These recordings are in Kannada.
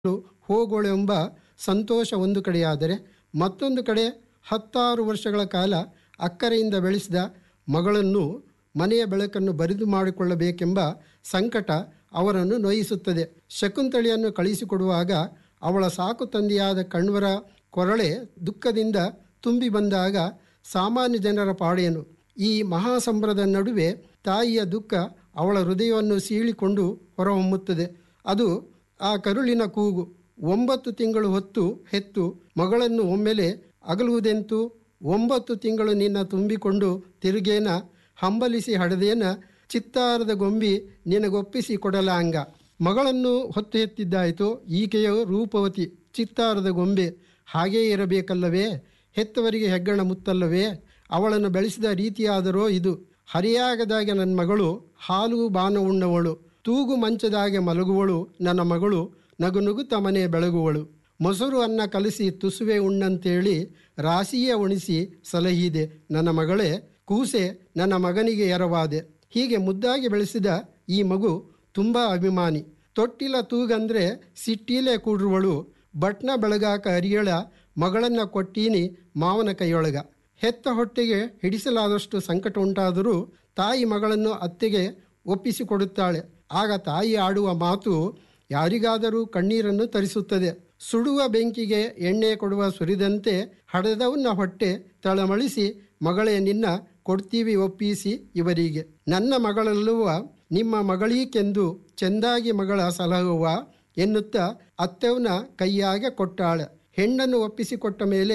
ಹೋಗೋಳೆಂಬ ಸಂತೋಷ ಒಂದು ಕಡೆಯಾದರೆ ಮತ್ತೊಂದು ಕಡೆ ಹತ್ತಾರು ವರ್ಷಗಳ ಕಾಲ ಅಕ್ಕರೆಯಿಂದ ಬೆಳೆಸಿದ ಮಗಳನ್ನು ಮನೆಯ ಬೆಳಕನ್ನು ಬರಿದು ಮಾಡಿಕೊಳ್ಳಬೇಕೆಂಬ ಸಂಕಟ ಅವರನ್ನು ನೋಯಿಸುತ್ತದೆ ಶಕುಂತಳಿಯನ್ನು ಕಳಿಸಿಕೊಡುವಾಗ ಅವಳ ಸಾಕು ತಂದೆಯಾದ ಕಣ್ವರ ಕೊರಳೆ ದುಃಖದಿಂದ ತುಂಬಿ ಬಂದಾಗ ಸಾಮಾನ್ಯ ಜನರ ಪಾಡೇನು ಈ ಮಹಾಸಂಭ್ರದ ನಡುವೆ ತಾಯಿಯ ದುಃಖ ಅವಳ ಹೃದಯವನ್ನು ಸೀಳಿಕೊಂಡು ಹೊರಹೊಮ್ಮುತ್ತದೆ ಅದು ಆ ಕರುಳಿನ ಕೂಗು ಒಂಬತ್ತು ತಿಂಗಳು ಹೊತ್ತು ಹೆತ್ತು ಮಗಳನ್ನು ಒಮ್ಮೆಲೆ ಅಗಲುವುದೆಂತು ಒಂಬತ್ತು ತಿಂಗಳು ನಿನ್ನ ತುಂಬಿಕೊಂಡು ತಿರುಗೇನ ಹಂಬಲಿಸಿ ಹಡೆದೇನ ಚಿತ್ತಾರದ ಗೊಂಬಿ ನಿನಗೊಪ್ಪಿಸಿ ಕೊಡಲಾಂಗ ಮಗಳನ್ನು ಹೊತ್ತು ಎತ್ತಿದ್ದಾಯಿತು ಈಕೆಯು ರೂಪವತಿ ಚಿತ್ತಾರದ ಗೊಂಬೆ ಹಾಗೇ ಇರಬೇಕಲ್ಲವೇ ಹೆತ್ತವರಿಗೆ ಹೆಗ್ಗಣ ಮುತ್ತಲ್ಲವೇ ಅವಳನ್ನು ಬೆಳೆಸಿದ ರೀತಿಯಾದರೋ ಇದು ಹರಿಯಾಗದಾಗೆ ನನ್ನ ಮಗಳು ಹಾಲು ಬಾನ ಉಣ್ಣವಳು ತೂಗು ಮಂಚದಾಗೆ ಮಲಗುವಳು ನನ್ನ ಮಗಳು ನಗುನುಗುತ್ತ ಮನೆ ಬೆಳಗುವಳು ಮೊಸರು ಅನ್ನ ಕಲಸಿ ತುಸುವೆ ಉಣ್ಣಂತೇಳಿ ರಾಸಿಯೇ ಉಣಿಸಿ ಸಲಹಿದೆ ನನ್ನ ಮಗಳೇ ಕೂಸೆ ನನ್ನ ಮಗನಿಗೆ ಎರವಾದೆ ಹೀಗೆ ಮುದ್ದಾಗಿ ಬೆಳೆಸಿದ ಈ ಮಗು ತುಂಬ ಅಭಿಮಾನಿ ತೊಟ್ಟಿಲ ತೂಗಂದ್ರೆ ಸಿಟ್ಟೀಲೆ ಕೂಡ್ರುವಳು ಬಟ್ನ ಬೆಳಗಾಕ ಅರಿಯಳ ಮಗಳನ್ನ ಕೊಟ್ಟೀನಿ ಮಾವನ ಕೈಯೊಳಗ ಹೆತ್ತ ಹೊಟ್ಟೆಗೆ ಹಿಡಿಸಲಾದಷ್ಟು ಸಂಕಟ ಉಂಟಾದರೂ ತಾಯಿ ಮಗಳನ್ನು ಅತ್ತೆಗೆ ಒಪ್ಪಿಸಿಕೊಡುತ್ತಾಳೆ ಆಗ ತಾಯಿ ಆಡುವ ಮಾತು ಯಾರಿಗಾದರೂ ಕಣ್ಣೀರನ್ನು ತರಿಸುತ್ತದೆ ಸುಡುವ ಬೆಂಕಿಗೆ ಎಣ್ಣೆ ಕೊಡುವ ಸುರಿದಂತೆ ಹಡೆದವನ್ನ ಹೊಟ್ಟೆ ತಳಮಳಿಸಿ ಮಗಳೇ ನಿನ್ನ ಕೊಡ್ತೀವಿ ಒಪ್ಪಿಸಿ ಇವರಿಗೆ ನನ್ನ ಮಗಳಲ್ಲುವ ನಿಮ್ಮ ಮಗಳೀಕೆಂದು ಚೆಂದಾಗಿ ಮಗಳ ಸಲಹುವ ಎನ್ನುತ್ತಾ ಅತ್ತೆವನ ಕೈಯಾಗೆ ಕೊಟ್ಟಾಳೆ ಹೆಣ್ಣನ್ನು ಒಪ್ಪಿಸಿಕೊಟ್ಟ ಮೇಲೆ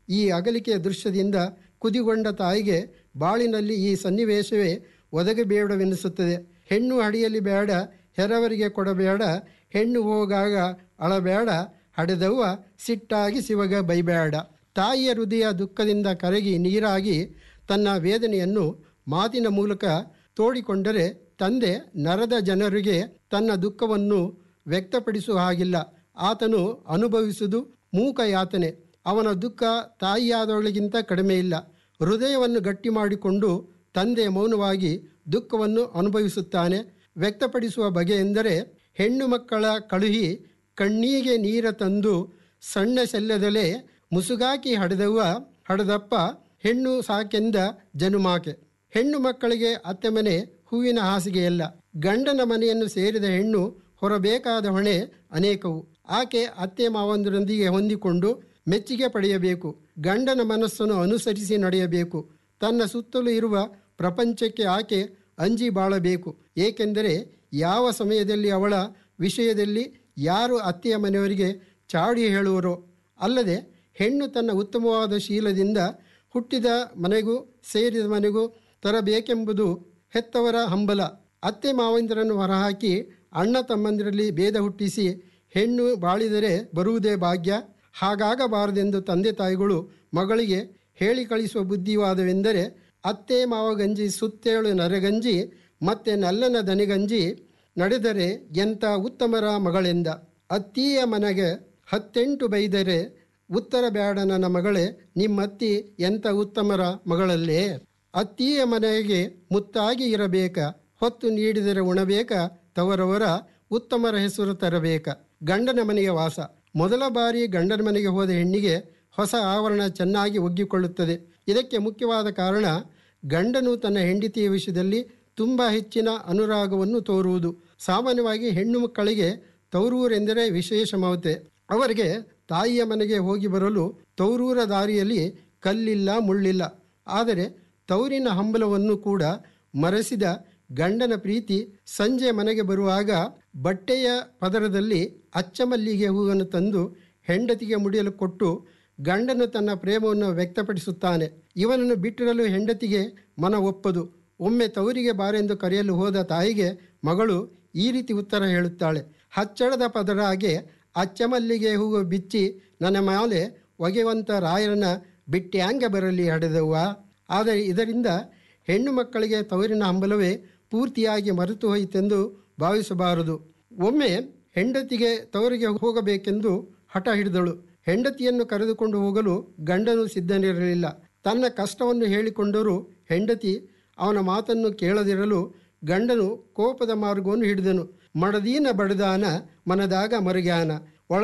ಈ ಅಗಲಿಕೆಯ ದೃಶ್ಯದಿಂದ ಕುದಿಗೊಂಡ ತಾಯಿಗೆ ಬಾಳಿನಲ್ಲಿ ಈ ಸನ್ನಿವೇಶವೇ ಒದಗಬೇಡವೆನಿಸುತ್ತದೆ ಹೆಣ್ಣು ಹಡಿಯಲಿ ಬೇಡ ಹೆರವರಿಗೆ ಕೊಡಬೇಡ ಹೆಣ್ಣು ಹೋಗಾಗ ಅಳಬೇಡ ಹಡೆದವ್ವ ಸಿಟ್ಟಾಗಿ ಶಿವಗ ಬೈಬೇಡ ತಾಯಿಯ ಹೃದಯ ದುಃಖದಿಂದ ಕರಗಿ ನೀರಾಗಿ ತನ್ನ ವೇದನೆಯನ್ನು ಮಾತಿನ ಮೂಲಕ ತೋಡಿಕೊಂಡರೆ ತಂದೆ ನರದ ಜನರಿಗೆ ತನ್ನ ದುಃಖವನ್ನು ವ್ಯಕ್ತಪಡಿಸುವ ಹಾಗಿಲ್ಲ ಆತನು ಅನುಭವಿಸುವುದು ಮೂಕ ಯಾತನೆ ಅವನ ದುಃಖ ತಾಯಿಯಾದವಳಿಗಿಂತ ಕಡಿಮೆ ಇಲ್ಲ ಹೃದಯವನ್ನು ಗಟ್ಟಿ ಮಾಡಿಕೊಂಡು ತಂದೆ ಮೌನವಾಗಿ ದುಃಖವನ್ನು ಅನುಭವಿಸುತ್ತಾನೆ ವ್ಯಕ್ತಪಡಿಸುವ ಬಗೆ ಎಂದರೆ ಹೆಣ್ಣು ಮಕ್ಕಳ ಕಳುಹಿ ಕಣ್ಣೀಗೆ ನೀರ ತಂದು ಸಣ್ಣ ಶಲ್ಯದಲೆ ಮುಸುಗಾಕಿ ಹಡೆದವ್ವ ಹಡೆದಪ್ಪ ಹೆಣ್ಣು ಸಾಕೆಂದ ಜನುಮಾಕೆ ಹೆಣ್ಣು ಮಕ್ಕಳಿಗೆ ಅತ್ತೆ ಮನೆ ಹೂವಿನ ಹಾಸಿಗೆಯಲ್ಲ ಗಂಡನ ಮನೆಯನ್ನು ಸೇರಿದ ಹೆಣ್ಣು ಹೊರಬೇಕಾದ ಹೊಣೆ ಅನೇಕವು ಆಕೆ ಅತ್ತೆ ಮಾವಂದರೊಂದಿಗೆ ಹೊಂದಿಕೊಂಡು ಮೆಚ್ಚುಗೆ ಪಡೆಯಬೇಕು ಗಂಡನ ಮನಸ್ಸನ್ನು ಅನುಸರಿಸಿ ನಡೆಯಬೇಕು ತನ್ನ ಸುತ್ತಲೂ ಇರುವ ಪ್ರಪಂಚಕ್ಕೆ ಆಕೆ ಅಂಜಿ ಬಾಳಬೇಕು ಏಕೆಂದರೆ ಯಾವ ಸಮಯದಲ್ಲಿ ಅವಳ ವಿಷಯದಲ್ಲಿ ಯಾರು ಅತ್ತೆಯ ಮನೆಯವರಿಗೆ ಚಾಡಿ ಹೇಳುವರೋ ಅಲ್ಲದೆ ಹೆಣ್ಣು ತನ್ನ ಉತ್ತಮವಾದ ಶೀಲದಿಂದ ಹುಟ್ಟಿದ ಮನೆಗೂ ಸೇರಿದ ಮನೆಗೂ ತರಬೇಕೆಂಬುದು ಹೆತ್ತವರ ಹಂಬಲ ಅತ್ತೆ ಮಾವಂದಿರನ್ನು ಹೊರಹಾಕಿ ಅಣ್ಣ ತಮ್ಮಂದಿರಲ್ಲಿ ಭೇದ ಹುಟ್ಟಿಸಿ ಹೆಣ್ಣು ಬಾಳಿದರೆ ಬರುವುದೇ ಭಾಗ್ಯ ಹಾಗಾಗಬಾರದೆಂದು ತಂದೆ ತಾಯಿಗಳು ಮಗಳಿಗೆ ಹೇಳಿ ಕಳಿಸುವ ಬುದ್ಧಿವಾದವೆಂದರೆ ಅತ್ತೆ ಮಾವಗಂಜಿ ಸುತ್ತೇಳು ನರೆಗಂಜಿ ಮತ್ತೆ ನಲ್ಲನ ದನಿಗಂಜಿ ನಡೆದರೆ ಎಂಥ ಉತ್ತಮರ ಮಗಳೆಂದ ಅತ್ತಿಯ ಮನೆಗೆ ಹತ್ತೆಂಟು ಬೈದರೆ ಉತ್ತರ ಬೇಡ ನನ್ನ ಮಗಳೇ ನಿಮ್ಮತ್ತಿ ಎಂಥ ಉತ್ತಮರ ಮಗಳಲ್ಲೇ ಅತ್ತಿಯ ಮನೆಗೆ ಮುತ್ತಾಗಿ ಇರಬೇಕ ಹೊತ್ತು ನೀಡಿದರೆ ಉಣಬೇಕ ತವರವರ ಉತ್ತಮರ ಹೆಸರು ತರಬೇಕ ಗಂಡನ ಮನೆಗೆ ವಾಸ ಮೊದಲ ಬಾರಿ ಗಂಡನ ಮನೆಗೆ ಹೋದ ಹೆಣ್ಣಿಗೆ ಹೊಸ ಆವರಣ ಚೆನ್ನಾಗಿ ಒಗ್ಗಿಕೊಳ್ಳುತ್ತದೆ ಇದಕ್ಕೆ ಮುಖ್ಯವಾದ ಕಾರಣ ಗಂಡನು ತನ್ನ ಹೆಂಡತಿಯ ವಿಷಯದಲ್ಲಿ ತುಂಬ ಹೆಚ್ಚಿನ ಅನುರಾಗವನ್ನು ತೋರುವುದು ಸಾಮಾನ್ಯವಾಗಿ ಹೆಣ್ಣು ಮಕ್ಕಳಿಗೆ ತೌರೂರೆಂದರೆ ವಿಶೇಷ ಮಮತೆ ಅವರಿಗೆ ತಾಯಿಯ ಮನೆಗೆ ಹೋಗಿ ಬರಲು ತೌರೂರ ದಾರಿಯಲ್ಲಿ ಕಲ್ಲಿಲ್ಲ ಮುಳ್ಳಿಲ್ಲ ಆದರೆ ತೌರಿನ ಹಂಬಲವನ್ನು ಕೂಡ ಮರೆಸಿದ ಗಂಡನ ಪ್ರೀತಿ ಸಂಜೆ ಮನೆಗೆ ಬರುವಾಗ ಬಟ್ಟೆಯ ಪದರದಲ್ಲಿ ಅಚ್ಚಮಲ್ಲಿಗೆ ಹೂವನ್ನು ತಂದು ಹೆಂಡತಿಗೆ ಮುಡಿಯಲು ಕೊಟ್ಟು ಗಂಡನು ತನ್ನ ಪ್ರೇಮವನ್ನು ವ್ಯಕ್ತಪಡಿಸುತ್ತಾನೆ ಇವನನ್ನು ಬಿಟ್ಟಿರಲು ಹೆಂಡತಿಗೆ ಮನ ಒಪ್ಪದು ಒಮ್ಮೆ ತವರಿಗೆ ಬಾರೆಂದು ಕರೆಯಲು ಹೋದ ತಾಯಿಗೆ ಮಗಳು ಈ ರೀತಿ ಉತ್ತರ ಹೇಳುತ್ತಾಳೆ ಹಚ್ಚಳದ ಪದರಾಗೆ ಅಚ್ಚಮಲ್ಲಿಗೆ ಹೂವು ಬಿಚ್ಚಿ ನನ್ನ ಮೇಲೆ ಒಗೆವಂತ ರಾಯರನ್ನ ಬಿಟ್ಟ್ಯಾಂಗ ಬರಲಿ ಹಡೆದವ್ವ ಆದರೆ ಇದರಿಂದ ಹೆಣ್ಣು ಮಕ್ಕಳಿಗೆ ತವರಿನ ಹಂಬಲವೇ ಪೂರ್ತಿಯಾಗಿ ಮರೆತು ಹೋಯಿತೆಂದು ಭಾವಿಸಬಾರದು ಒಮ್ಮೆ ಹೆಂಡತಿಗೆ ತವರಿಗೆ ಹೋಗಬೇಕೆಂದು ಹಠ ಹಿಡಿದಳು ಹೆಂಡತಿಯನ್ನು ಕರೆದುಕೊಂಡು ಹೋಗಲು ಗಂಡನು ಸಿದ್ಧನಿರಲಿಲ್ಲ ತನ್ನ ಕಷ್ಟವನ್ನು ಹೇಳಿಕೊಂಡರೂ ಹೆಂಡತಿ ಅವನ ಮಾತನ್ನು ಕೇಳದಿರಲು ಗಂಡನು ಕೋಪದ ಮಾರ್ಗವನ್ನು ಹಿಡಿದನು ಮಡದೀನ ಬಡದಾನ ಮನದಾಗ ಮರುಗ್ಯಾನ